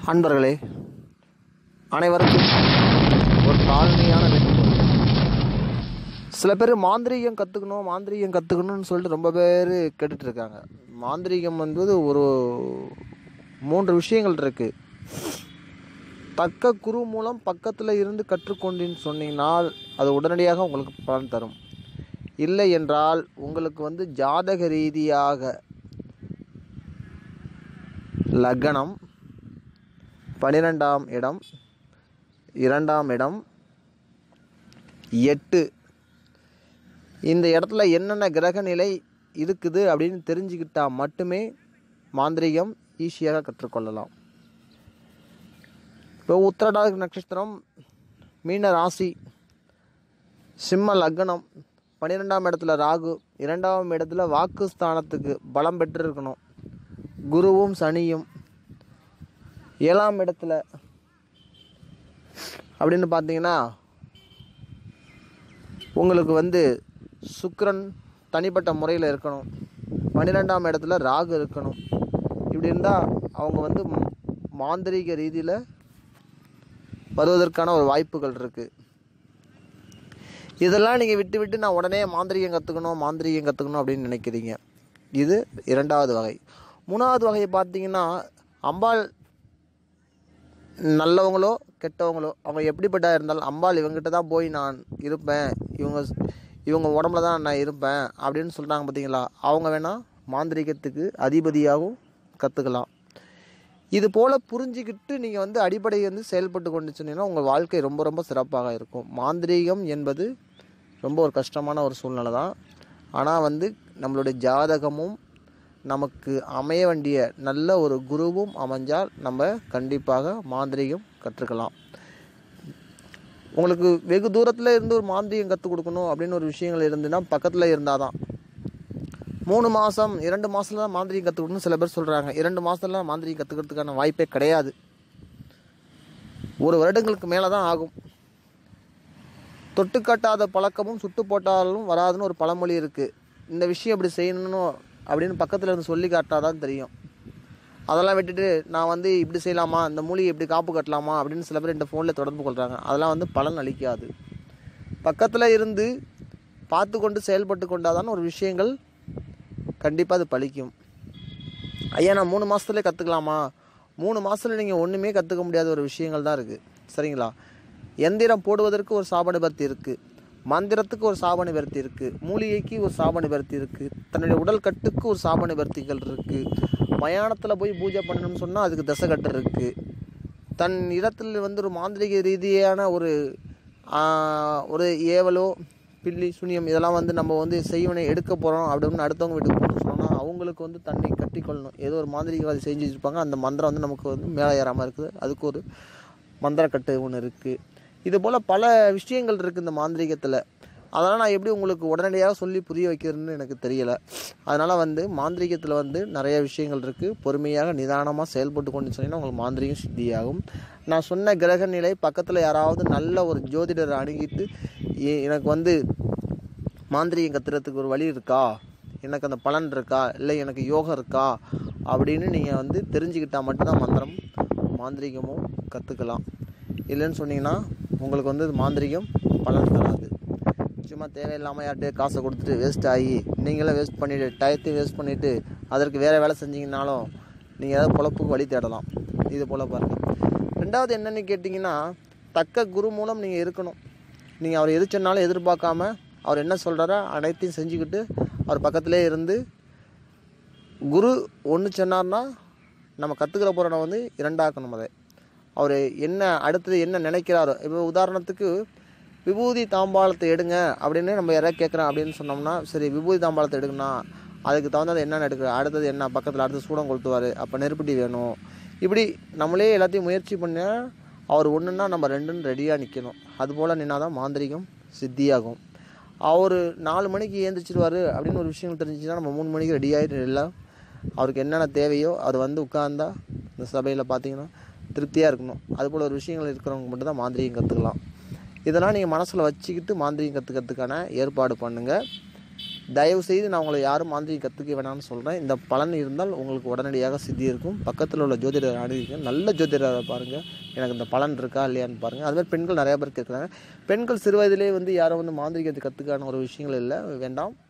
அன்பர்களே அனைவருக்கும் ஒரு தாழ்மையான வேண்டுகோள் சில பேர் மாந்திரீகம் கற்றுக்கணும் மாந்திரீகம் கற்றுக்கணும்னு சொல்லிட்டு ரொம்ப பேர் கேட்டுட்டு இருக்காங்க மாந்திரீகம் என்பது ஒரு மூன்று விஷயங்கள் இருக்குது தக்க குரு மூலம் பக்கத்தில் இருந்து கற்றுக்கொண்டின்னு சொன்னீங்கனால் அது உடனடியாக உங்களுக்கு பலன் தரும் இல்லை என்றால் உங்களுக்கு வந்து ஜாதக ரீதியாக லக்னம் பன்னிரெண்டாம் இடம் இரண்டாம் இடம் எட்டு இந்த இடத்துல என்னென்ன கிரக நிலை இருக்குது அப்படின்னு தெரிஞ்சுக்கிட்டா மட்டுமே மாந்திரிகம் ஈஸியாக கற்றுக்கொள்ளலாம் இப்போ உத்திரடாத நட்சத்திரம் மீன ராசி சிம்ம லக்னம் பன்னிரெண்டாம் இடத்துல ராகு இரண்டாம் இடத்துல வாக்கு ஸ்தானத்துக்கு பலம் பெற்று இருக்கணும் குருவும் சனியும் ஏழாம் இடத்துல அப்படின்னு பார்த்தீங்கன்னா உங்களுக்கு வந்து சுக்கிரன் தனிப்பட்ட முறையில் இருக்கணும் பன்னிரெண்டாம் இடத்துல ராகு இருக்கணும் இப்படி இருந்தால் அவங்க வந்து ம்- மாந்திரீக ரீதியில் வருவதற்கான ஒரு வாய்ப்புகள் இருக்குது இதெல்லாம் நீங்கள் விட்டு விட்டு நான் உடனே மாந்திரீகம் கற்றுக்கணும் மாந்திரீகம் கற்றுக்கணும் அப்படின்னு நினைக்கிறீங்க இது இரண்டாவது வகை மூணாவது வகையை பார்த்தீங்கன்னா அம்பாள் நல்லவங்களோ கெட்டவங்களோ அவங்க எப்படிப்பட்ட இருந்தாலும் அம்பாள் இவங்ககிட்ட தான் போய் நான் இருப்பேன் இவங்க இவங்க உடம்புல தான் நான் இருப்பேன் அப்படின்னு சொல்கிறாங்க பார்த்தீங்களா அவங்க வேணால் மாந்திரீகத்துக்கு அதிபதியாகவும் கற்றுக்கலாம் இது போல் புரிஞ்சுக்கிட்டு நீங்கள் வந்து அடிப்படை வந்து செயல்பட்டு கொண்டு சொன்னீங்கன்னா உங்கள் வாழ்க்கை ரொம்ப ரொம்ப சிறப்பாக இருக்கும் மாந்திரீகம் என்பது ரொம்ப ஒரு கஷ்டமான ஒரு சூழ்நிலை தான் ஆனால் வந்து நம்மளுடைய ஜாதகமும் நமக்கு அமைய வேண்டிய நல்ல ஒரு குருவும் அமைஞ்சால் நம்ம கண்டிப்பாக மாந்திரீகம் கற்றுக்கலாம் உங்களுக்கு வெகு தூரத்தில் இருந்து ஒரு மாந்திரீகம் கற்றுக் கொடுக்கணும் அப்படின்னு ஒரு விஷயங்கள் இருந்துன்னா பக்கத்தில் இருந்தால் தான் மூணு மாதம் இரண்டு மாதத்துல தான் மாந்திரீகம் கற்றுக்கணும்னு சில பேர் சொல்கிறாங்க இரண்டு மாதத்துல மாந்திரீகம் கற்றுக்கிறதுக்கான வாய்ப்பே கிடையாது ஒரு வருடங்களுக்கு மேலே தான் ஆகும் தொட்டு காட்டாத பழக்கமும் சுட்டு போட்டாலும் வராதுன்னு ஒரு பழமொழி இருக்குது இந்த விஷயம் இப்படி செய்யணும் அப்படின்னு பக்கத்தில் இருந்து சொல்லி காட்டாதான் தெரியும் அதெல்லாம் விட்டுட்டு நான் வந்து இப்படி செய்யலாமா இந்த மூலிகை இப்படி காப்பு கட்டலாமா அப்படின்னு சில பேர் இந்த ஃபோனில் தொடர்பு கொள்கிறாங்க அதெல்லாம் வந்து பலன் அளிக்காது பக்கத்தில் இருந்து பார்த்து கொண்டு செயல்பட்டு கொண்டாதான் ஒரு விஷயங்கள் கண்டிப்பாக அது பலிக்கும் ஐயா நான் மூணு மாதத்துல கற்றுக்கலாமா மூணு மாதத்துல நீங்கள் ஒன்றுமே கற்றுக்க முடியாத ஒரு விஷயங்கள் தான் இருக்குது சரிங்களா எந்திரம் போடுவதற்கு ஒரு சாப நிபர்த்தி இருக்குது மந்திரத்துக்கு ஒரு சாப நிபர்த்தி இருக்குது மூலிகைக்கு ஒரு சாப நிபர்த்தி இருக்குது தன்னுடைய உடல் கட்டுக்கு ஒரு சாப நிபர்த்திகள் இருக்குது மயானத்தில் போய் பூஜை பண்ணணும்னு சொன்னால் அதுக்கு தசை கட்டு இருக்குது தன் இடத்துல வந்து ஒரு மாந்திரிக ரீதியான ஒரு ஆஹ், ஒரு ஏவலோ பில்லி சுனியம் இதெல்லாம் வந்து நம்ம வந்து செய்வனை எடுக்க போகிறோம் அப்படின்னு அடுத்தவங்க வீட்டுக்கு போகணும்னு சொன்னால் அவங்களுக்கு வந்து தண்ணி கட்டிக்கொள்ளணும் ஏதோ ஒரு மாந்திரிகவாதி செஞ்சு வச்சுருப்பாங்க அந்த மந்திரம் வந்து நமக்கு வந்து மேலே ஏறாமல் இருக்குது அதுக்கு ஒரு மந்திரக்கட்டு ஒன்று இருக்குது இது போல் பல விஷயங்கள் இருக்குது இந்த மாந்திரிகத்தில் அதெல்லாம் நான் எப்படி உங்களுக்கு உடனடியாக சொல்லி புரிய வைக்கிறதுன்னு எனக்கு தெரியலை அதனால் வந்து மாந்திரிகத்தில் வந்து நிறைய விஷயங்கள் இருக்குது பொறுமையாக நிதானமாக செயல்பட்டு கொண்டு சொன்னீங்கன்னா உங்களுக்கு மாந்திரிகம் சித்தியாகும் நான் சொன்ன கிரக நிலை பக்கத்தில் யாராவது நல்ல ஒரு ஜோதிடரை அணுகிட்டு எ- எனக்கு வந்து மாந்திரிகம் கத்துறதுக்கு ஒரு வழி இருக்கா எனக்கு அந்த பலன் இருக்கா இல்லை எனக்கு யோகம் இருக்கா அப்படின்னு நீங்கள் வந்து தெரிஞ்சுக்கிட்டால் மட்டும்தான் மந்திரம் மாந்திரிகமும் கற்றுக்கலாம் இல்லைன்னு சொன்னீங்கன்னா உங்களுக்கு வந்து மாந்திரிகம் பலன் தராது சும்மா தேவையில்லாமல் யார்கிட்டயே காசை கொடுத்துட்டு வேஸ்ட் ஆகி நீங்களே வேஸ்ட் பண்ணிவிட்டு டயத்தையும் வேஸ்ட் பண்ணிவிட்டு அதற்கு வேறு வேலை செஞ்சீங்கனாலும் நீங்கள் ஏதாவது பொழப்புக்கு வழி தேடலாம் இது போல் பாருங்கள் ரெண்டாவது என்னென்னு கேட்டிங்கன்னா தக்க குரு மூலம் நீங்கள் இருக்கணும் நீங்கள் அவர் எது சொன்னாலும் எதிர்பார்க்காம அவர் என்ன சொல்கிறாரோ அனைத்தையும் செஞ்சுக்கிட்டு அவர் பக்கத்திலே இருந்து குரு ஒன்று சொன்னார்னா நம்ம கற்றுக்கிற போகிறன வந்து இரண்டாக்கணும் அதை அவர் என்ன அடுத்தது என்ன நினைக்கிறாரோ இப்போ உதாரணத்துக்கு விபூதி தாம்பாளத்தை எடுங்க அப்படின்னு நம்ம யாராவது கேட்குறோம் அப்படின்னு சொன்னோம்னா சரி விபூதி தாம்பாளத்தை எடுக்கணும் அதுக்கு தகுந்தது என்னென்ன எடுக்கிற அடுத்தது என்ன பக்கத்தில் அடுத்து சூடம் கொளுத்துவார் அப்போ நெருப்பட்டி வேணும் இப்படி நம்மளே எல்லாத்தையும் முயற்சி பண்ணால் அவர் ஒன்றுன்னா நம்ம ரெண்டுன்னு ரெடியாக நிற்கணும் அதுபோல் நின்னா தான் மாந்திரிகம் சித்தியாகும் அவர் நாலு மணிக்கு ஏந்திரிச்சிருவார் அப்படின்னு ஒரு விஷயம் தெரிஞ்சுச்சுன்னா நம்ம மூணு மணிக்கு ரெடி ஆகிட்டு எல்லாம் அவருக்கு என்னென்ன தேவையோ அவர் வந்து உட்கார்ந்தா இந்த சபையில் பார்த்தீங்கன்னா திருப்தியாக இருக்கணும் அதுபோல் ஒரு விஷயங்கள் இருக்கிறவங்க மட்டும் தான் மாந்திரிகம் கற்றுக்கலாம் இதெல்லாம் நீங்கள் மனசில் வச்சுக்கிட்டு மாந்திரிகம் கற்றுக்கிறதுக்கான ஏற்பாடு பண்ணுங்கள் தயவு செய்து நான் உங்களை யாரும் மாந்திரிகம் கற்றுக்க வேணாம்னு சொல்கிறேன் இந்த பலன் இருந்தால் உங்களுக்கு உடனடியாக சித்தி இருக்கும் பக்கத்தில் உள்ள ஜோதிடர் அணுகிங்க நல்ல ஜோதிடரை பாருங்கள் எனக்கு இந்த பலன் இருக்கா இல்லையான்னு பாருங்கள் அதுமாதிரி பெண்கள் நிறையா பேர் கேட்குறாங்க பெண்கள் சிறு வயதிலே வந்து யாரும் வந்து மாந்திரிகத்தை கற்றுக்கான ஒரு விஷயங்கள் இல்லை வேண்டாம்